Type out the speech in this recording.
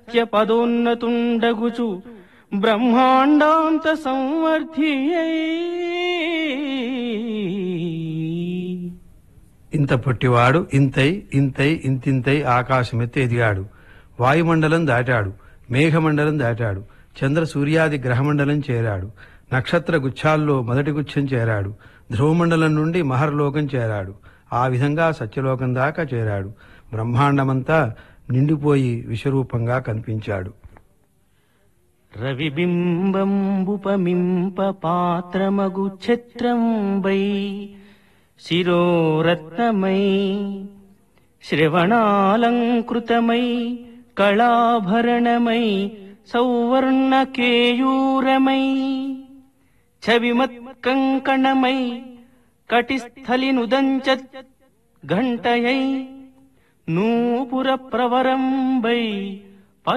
సత్య పదోన్నతుండగుచు బ్రహ్మాండాంత సంవర్ధియై ఇంత పొట్టివాడు ఇంతై ఇంతై ఇంతింతై ఆకాశమెత్తి ఎదిగాడు వాయుమండలం దాటాడు మేఘమండలం దాటాడు చంద్ర సూర్యాది గ్రహమండలం చేరాడు నక్షత్ర గుచ్ఛాల్లో మొదటి గుచ్ఛం చేరాడు ధ్రువమండలం నుండి మహర్లోకం చేరాడు ఆ విధంగా సత్యలోకం దాకా చేరాడు బ్రహ్మాండమంతా నిండిపోయి విశ్వరూపంగా కనిపించాడు రవిబింబంబుపమింప పాత్రమగు ఛత్రంబై శిరోరత్నమై శ్రవణాలంకృతమై కళాభరణమై సౌవర్ణకేయూరమై చవిమత్కంకణమై కటిస్థలినుదంచ ఘంటయై నూపుర ప్రవరంబై